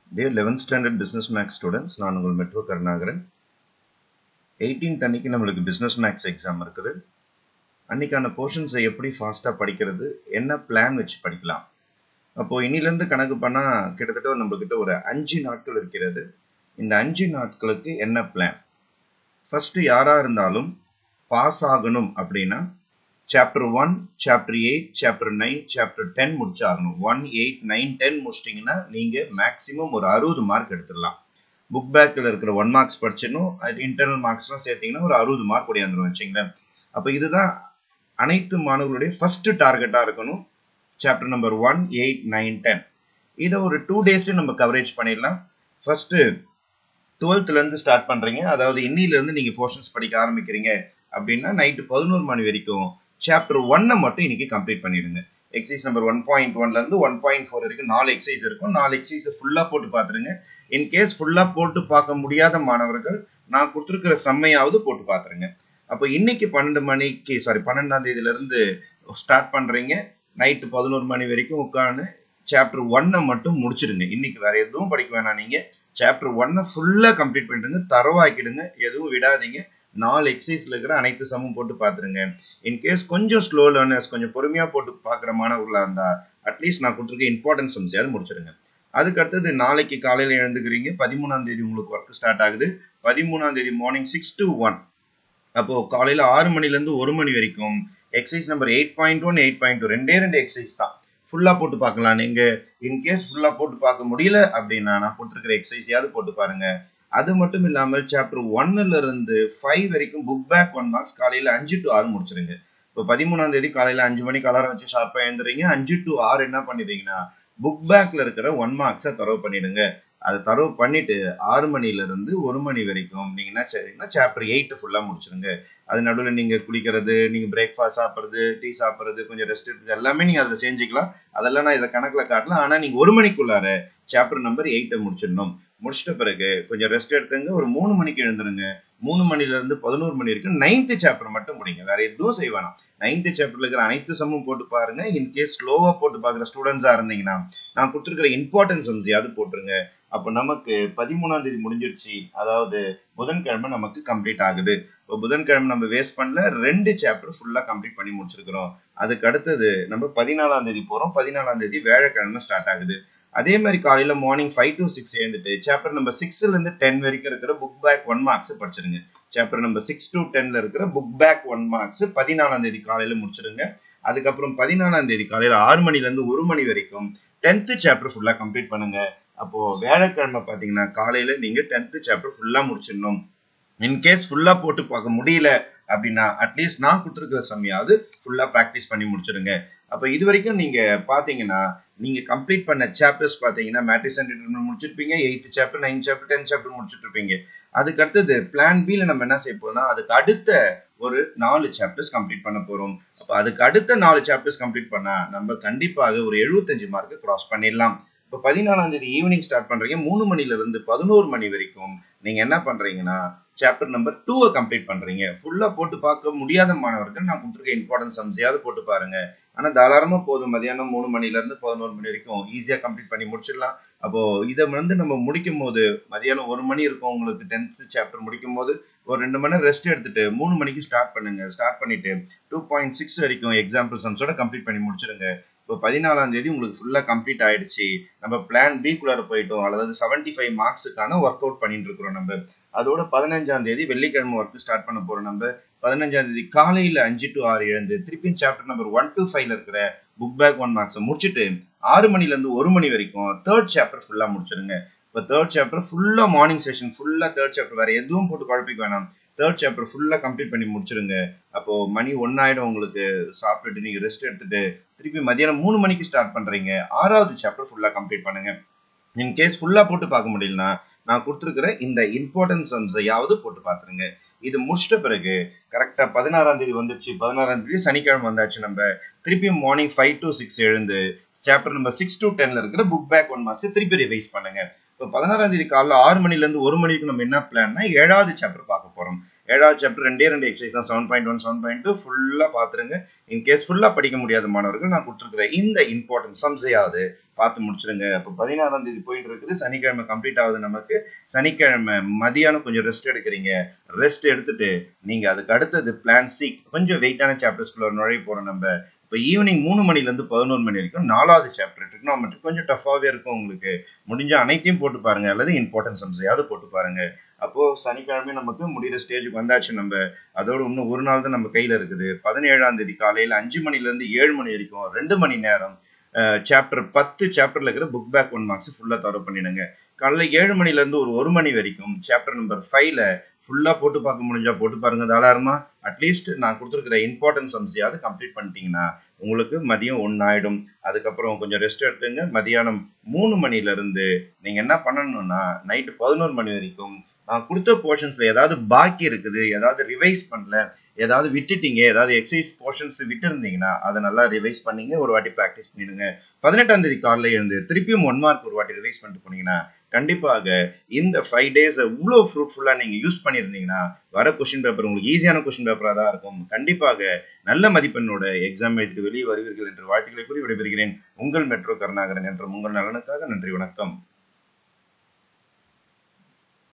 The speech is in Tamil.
Dear 11th standard business max students, நான் உங்கள் மெட்ரோ கருணாகரன் 18th அன்னைக்கு நம்மளுக்கு business max எக்ஸாம் இருக்குது அன்னைக்கான போர்ஷன்ஸை எப்படி ஃபாஸ்ட்டாக படிக்கிறது என்ன பிளான் வச்சு படிக்கலாம் அப்போ இன்னிலேருந்து கணக்கு பண்ணா கிட்டத்தட்ட நம்மகிட்ட ஒரு அஞ்சு நாட்கள் இருக்கிறது இந்த அஞ்சு நாட்களுக்கு என்ன பிளான் ஃபர்ஸ்ட் யாரா இருந்தாலும் பாஸ் ஆகணும் அப்படின்னா chapter one chapter eight chapter nine chapter ten முடிச்சாகணும் ஒன் எயிட் நைன் டென் முடிச்சிட்டிங்கன்னா நீங்கள் மேக்ஸிமம் ஒரு அறுபது மார்க் எடுத்துடலாம் புக் பேக்கில் இருக்கிற ஒன் மார்க்ஸ் படிச்சிடணும் அது இன்டர்னல் மார்க்ஸ்லாம் சேர்த்தீங்கன்னா ஒரு அறுபது மார்க் ஒடியாந்துடும் வச்சுங்களேன் அப்போ இதுதான் அனைத்து மாணவர்களுடைய ஃபர்ஸ்ட் டார்கெட்டாக இருக்கணும் chapter number one eight nine ten இதை ஒரு டூ டேஸ்லேயும் நம்ம கவரேஜ் பண்ணிடலாம் ஃபர்ஸ்ட் டுவெல்த்லேருந்து ஸ்டார்ட் பண்ணுறீங்க அதாவது இன்னிலேருந்து நீங்கள் போர்ஷன்ஸ் படிக்க ஆரம்பிக்கிறீங்க அப்படின்னா நைட்டு பதினோரு மணி வரைக்கும் சாப்டர் ஒன்னை மட்டும் இன்னைக்கு கம்ப்ளீட் பண்ணிடுங்க எக்ஸசைஸ் நம்பர் ஒன் பாயிண்ட் ஒன்ல இருந்து ஒன் பாயிண்ட் ஃபோர் வரைக்கும் நாலு எக்ஸசைஸ் இருக்கும் நாலு எக்ஸசைஸ் ஃபுல்லா போட்டு பார்த்துருங்க இன்கேஸ் ஃபுல்லா போட்டு பார்க்க முடியாத மாணவர்கள் நான் கொடுத்துருக்கிற செம்மையாவது போட்டு பார்த்துருங்க அப்போ இன்னைக்கு பன்னெண்டு மணிக்கு சாரி பன்னெண்டாம் தேதியில இருந்து ஸ்டார்ட் பண்றீங்க நைட்டு பதினோரு மணி வரைக்கும் உட்காந்து சாப்டர் ஒன்னை மட்டும் முடிச்சிடுங்க இன்னைக்கு வேற எதுவும் படிக்க வேணாம் நீங்க சாப்டர் ஒன்னை ஃபுல்லா கம்ப்ளீட் பண்ணிடுங்க தரவாக்கிடுங்க எதுவும் விடாதீங்க நாலு எக்ஸசைஸ்ல இருக்கிற அனைத்து சமம் போட்டு பார்த்துருங்க இன்கேஸ் கொஞ்சம் ஸ்லோ லேர்னர்ஸ் கொஞ்சம் பொறுமையா போட்டு பார்க்குற மாணவர்களா இருந்தா அட்லீஸ்ட் நான் கொடுத்துருக்க இம்பார்ட்டன்ஸ் சம்ஸையாவது முடிச்சிருங்க அதுக்கு அடுத்தது நாளைக்கு காலையில எழுந்துக்கிறீங்க பதிமூணாம் தேதி உங்களுக்கு ஒர்க் ஸ்டார்ட் ஆகுது பதிமூணாம் தேதி மார்னிங் சிக்ஸ் டு ஒன் அப்போ காலையில ஆறு மணில இருந்து ஒரு மணி வரைக்கும் exercise number eight point one eight point two ரெண்டே ரெண்டு எக்ஸசைஸ் தான் ஃபுல்லா போட்டு பார்க்கலாம் நீங்க இன்கேஸ் ஃபுல்லா போட்டு பார்க்க முடியல அப்படின்னா நான் போட்டிருக்கிற எக்ஸசைஸையாவது போட்டு பாருங்க அது மட்டும் இல்லாமல் சாப்டர் ஒன்னுல இருந்து ஃபைவ் வரைக்கும் புக் பேக் ஒன் மார்க்ஸ் காலையில அஞ்சு டு ஆறு முடிச்சிருங்க இப்போ பதிமூணாம் தேதி காலையில அஞ்சு மணிக்கு அலாரம் வச்சு ஷார்ப்பா எழுந்துறீங்க அஞ்சு டு ஆறு என்ன பண்ணிடுறீங்கன்னா புக் பேக்ல இருக்கிற ஒன் மார்க்ஸை தரவு பண்ணிடுங்க அதை தரவு பண்ணிட்டு ஆறு மணில இருந்து ஒரு மணி வரைக்கும் நீங்க என்ன செய்றீங்கன்னா சாப்டர் எயிட் ஃபுல்லா முடிச்சிருங்க அது நடுவில் நீங்க குளிக்கிறது நீங்க பிரேக்ஃபாஸ்ட் சாப்பிட்றது டீ சாப்பிட்றது கொஞ்சம் ரெஸ்ட் எடுத்து எல்லாமே நீங்க அதில் செஞ்சுக்கலாம் அதெல்லாம் நான் இதில் கணக்கில் காட்டலாம் ஆனா நீங்க ஒரு மணிக்குள்ளார சாப்டர் நம்பர் எயிட்டை முடிச்சிடணும் முடிச்சிட்ட பிறகு கொஞ்சம் ரெஸ்ட் எடுத்துங்க ஒரு மூணு மணிக்கு எழுந்துருங்க மூணு மணில இருந்து பதினோரு மணி வரைக்கும் நைன்த் சாப்டர் மட்டும் முடிங்க வேற எதுவும் செய்ய வேணாம் நைன்த் சாப்டர்ல இருக்கிற அனைத்து சம்மும் போட்டு பாருங்க இன்கேஸ் ஸ்லோவா போட்டு பாக்குற ஸ்டூடெண்ட்ஸா இருந்தீங்கன்னா நான் கொடுத்துருக்கிற இம்பார்ட்டன்ஸ் சம்ஸையாவது போட்டுருங்க அப்போ நமக்கு பதிமூணாம் தேதி முடிஞ்சிருச்சு அதாவது புதன்கிழமை நமக்கு கம்ப்ளீட் ஆகுது இப்போ புதன்கிழமை நம்ம வேஸ்ட் பண்ணல ரெண்டு சாப்டர் ஃபுல்லா கம்ப்ளீட் பண்ணி முடிச்சிருக்கிறோம் அதுக்கு அடுத்தது நம்ம பதினாலாம் தேதி போறோம் பதினாலாம் தேதி வேழக்கிழமை ஸ்டார்ட் ஆகுது அதே மாதிரி காலையில மார்னிங் ஃபைவ் டு சிக்ஸ் எழுந்துட்டு சாப்டர் நம்பர் சிக்ஸ்ல இருந்து டென் வரைக்கும் இருக்கிற புக் பேக் ஒன் மார்க்ஸ் படிச்சிருங்க சாப்டர் நம்பர் சிக்ஸ் டு டென்ல இருக்கிற புக் பேக் ஒன் மார்க்ஸ் பதினாலாம் தேதி காலையில முடிச்சிருங்க அதுக்கப்புறம் பதினாலாம் தேதி காலையில ஆறு மணில இருந்து ஒரு மணி வரைக்கும் டென்த் சாப்டர் ஃபுல்லா கம்ப்ளீட் பண்ணுங்க அப்போ வியாழக்கிழமை பாத்தீங்கன்னா காலையில நீங்க டென்த் சாப்டர் ஃபுல்லா முடிச்சிடணும் இன்கேஸ் ஃபுல்லா போட்டு பார்க்க முடியல அப்படின்னா அட்லீஸ்ட் நான் கொடுத்துருக்கிற சமயாவது ஃபுல்லா ப்ராக்டிஸ் பண்ணி முடிச்சிடுங்க அப்போ இது வரைக்கும் நீங்க பாத்தீங்கன்னா நீங்க கம்ப்ளீட் பண்ண சாப்டர்ஸ் பாத்தீங்கன்னா மேட்ரிக்ஸ் அண்ட் டிட்டர்மினன்ட் முடிச்சிருப்பீங்க eighth chapter nine chapter ten chapter முடிச்சிட்டு இருப்பீங்க அதுக்கு அடுத்தது பிளான் பில நம்ம என்ன செய்ய போறோம்னா அதுக்கு அடுத்த ஒரு நாலு சாப்டர்ஸ் கம்ப்ளீட் பண்ண போறோம் அப்ப அதுக்கு அடுத்த நாலு சாப்டர்ஸ் கம்ப்ளீட் பண்ணா நம்ம கண்டிப்பாக ஒரு எழுபத்தஞ்சு மார்க் கிராஸ் பண்ணிடலாம் இப்போ பதினாலாம் தேதி ஈவினிங் ஸ்டார்ட் பண்றீங்க மூணு மணில இருந்து பதினோரு மணி வரைக்கும் நீங்க என்ன பண்றீங்கன்னா சாப்டர் நம்பர் டூவை கம்ப்ளீட் பண்றீங்க ஃபுல்லா போட்டு பார்க்க முடியாத மாணவர்கள் நான் கொடுத்துருக்க இம்பார்ட்டன்ஸ் சம்ஸையாவது போட்டு பாருங்க ஆனா தாராளமா போதும் மதியானம் மூணு மணில இருந்து பதினோரு மணி வரைக்கும் ஈஸியா கம்ப்ளீட் பண்ணி முடிச்சிடலாம் அப்போ இதை வந்து நம்ம முடிக்கும் போது மதியானம் ஒரு மணி இருக்கும் உங்களுக்கு டென்த் சாப்டர் முடிக்கும் போது ஒரு ரெண்டு மணி நேரம் ரெஸ்ட் எடுத்துட்டு மூணு மணிக்கு ஸ்டார்ட் பண்ணுங்க ஸ்டார்ட் பண்ணிட்டு டூ பாயிண்ட் சிக்ஸ் வரைக்கும் எக்ஸாம்பிள் சம்ஸோட கம்ப்ளீட் பண்ணி முடிச்சிருங்க இப்போ பதினாலாம் தேதி உங்களுக்கு ஃபுல்லா கம்ப்ளீட் ஆயிடுச்சு நம்ம பிளான் பி குள்ளார போயிட்டோம் அதாவது செவன்டி ஃபைவ் மார்க்ஸுக்கான ஒர்க் அவுட் பண்ணிட்டு இருக்கிறோம் நம்ம அதோட பதினஞ்சாம் தேதி வெள்ளிக்கிழமை ஒர்க் ஸ்டார்ட் பண்ண போறோம் நம்ம பதினஞ்சாம் தேதி காலையில அஞ்சு டு ஆறு எழுந்து திருப்பியும் சாப்டர் நம்பர் ஒன் டு ஃபைவ்ல இருக்கிற புக் பேக் ஒன் மார்க்ஸை முடிச்சுட்டு ஆறு மணில இருந்து ஒரு மணி வரைக்கும் தேர்ட் சாப்டர் ஃபுல்லா முடிச்சிருங்க இப்போ தேர்ட் சாப்டர் ஃபுல்லா மார்னிங் செஷன் ஃபுல்லா தேர்ட் சாப்டர் வேற எதுவும் போட்டு குழப்பிக்க வேணாம் தேர்ட் சாப்டர் ஃபுல்லா கம்ப்ளீட் பண்ணி முடிச்சிருங்க அப்போ மணி ஒன்னாயிடும் உங்களுக்கு சாப்பிட்டுட்டு நீங்க ரெஸ்ட் எடுத்துட்டு திருப்பி மதியானம் மூணு மணிக்கு ஸ்டார்ட் பண்றீங்க ஆறாவது சாப்டர் ஃபுல்லா கம்ப்ளீட் பண்ணுங்க இன் கேஸ் ஃபுல்லா போட்டு பார்க்க முடியலனா நான் கொடுத்துருக்கிற இந்த இம்பார்ட்டன்ஸ் சம்ஸையாவது போட்டு பார்த்துருங்க இது முடிச்சிட்ட பிறகு கரெக்டா பதினாறாம் தேதி வந்துருச்சு பதினாறாம் தேதி சனிக்கிழமை வந்தாச்சு நம்ம திருப்பியும் மார்னிங் ஃபைவ் டு சிக்ஸ் எழுந்து சாப்டர் நம்பர் சிக்ஸ் டு டென்ல இருக்கிற புக் பேக் ஒன் மார்க்ஸ் திருப்பி ரிவைஸ் பண்ணுங்க இப்போ பதினாறாம் தேதி காலைல ஆறு மணில இருந்து ஒரு மணிக்கு நம்ம என்ன பிளான்னா ஏழாவது சாப்டர் பார்க்க போறோம் ஏழாவது சாப்டர் ரெண்டே ரெண்டு எக்ஸசைஸ் தான் seven point one seven point two ஃபுல்லாக பார்த்துருங்க இன்கேஸ் ஃபுல்லாக படிக்க முடியாத மாணவர்கள் நான் கொடுத்துருக்குற இந்த இம்பார்ட்டன்ட் சம்ஸையாவது பார்த்து முடிச்சிருங்க அப்போ பதினாறாம் தேதி போயிட்டு இருக்குது சனிக்கிழமை கம்ப்ளீட் ஆகுது நமக்கு சனிக்கிழமை மதியானம் கொஞ்சம் ரெஸ்ட் எடுக்கிறீங்க ரெஸ்ட் எடுத்துட்டு நீங்க அதுக்கு அடுத்தது பிளான் சி கொஞ்சம் வெயிட்டான சாப்டர்ஸ்குள்ள நுழைய போறோம் நம்ம இப்போ ஈவினிங் மூணு மணிலேருந்து பதினோரு மணி வரைக்கும் நாலாவது சாப்டர் ட்ரிக்னாமெட்ரி கொஞ்சம் டஃபாகவே இருக்கும் உங்களுக்கு முடிஞ்ச அனைத்தையும் போட்டு பாருங்க அல்லது இம்பார்ட்டன்ஸ் அம்சையாவது போட்டு பாருங்க அப்போ சனிக்கிழமை நமக்கு முடிகிற ஸ்டேஜுக்கு வந்தாச்சு நம்ம அதோட இன்னும் ஒரு நாள் தான் நம்ம கையில இருக்குது பதினேழாம் தேதி காலையில அஞ்சு மணில இருந்து ஏழு மணி வரைக்கும் ரெண்டு மணி நேரம் சாப்டர் பத்து சாப்டர்ல இருக்கிற புக் பேக் ஒன் மார்க்ஸ் ஃபுல்லா தரவு பண்ணிடுங்க காலைல ஏழு மணில இருந்து ஒரு ஒரு மணி வரைக்கும் சாப்டர் நம்பர் ஃபைவ்ல ஃபுல்லா போட்டு பார்க்க முடிஞ்சா போட்டு பாருங்க தாராளமா அட்லீஸ்ட் நான் கொடுத்துருக்கிற இம்பார்ட்டன்ஸ் அம்சையாவது கம்ப்ளீட் பண்ணிட்டீங்கன்னா உங்களுக்கு மதியம் ஒன்று ஆயிடும் அதுக்கப்புறம் கொஞ்சம் ரெஸ்ட் எடுத்துங்க மதியானம் மூணு மணில இருந்து நீங்க என்ன பண்ணணும்னா நைட்டு பதினோரு மணி வரைக்கும் நான் கொடுத்த போர்ஷன்ஸ்ல ஏதாவது பாக்கி இருக்குது ஏதாவது ரிவைஸ் பண்ணல ஏதாவது விட்டுட்டீங்க ஏதாவது எக்ஸசைஸ் போர்ஷன்ஸ் விட்டு இருந்தீங்கன்னா அதை நல்லா ரிவைஸ் பண்ணீங்க ஒரு வாட்டி ப்ராக்டிஸ் பண்ணிடுங்க பதினெட்டாம் தேதி காலைல எழுந்து திருப்பியும் ஒன் மார்க் ஒரு வாட்டி ரிவைஸ் பண்ணிட்டு போனீங்கன்னா கண்டிப்பாக இந்த ஃபைவ் டேஸ் இவ்வளோ ஃப்ரூட்ஃபுல்லா நீங்க யூஸ் பண்ணியிருந்தீங்கன்னா வர கொஸ்டின் பேப்பர் உங்களுக்கு ஈஸியான கொஸ்டின் பேப்பரா தான் இருக்கும் கண்டிப்பாக நல்ல மதிப்பெண்ணோட எக்ஸாம் எழுதி வெளியே வருவீர்கள் என்று வாழ்த்துக்களை கூறி விடைபெறுகிறேன் உங்கள் மெட்ரோ கருணாகரன் என்ற உங்கள் நலனுக்காக நன்றி வணக்கம்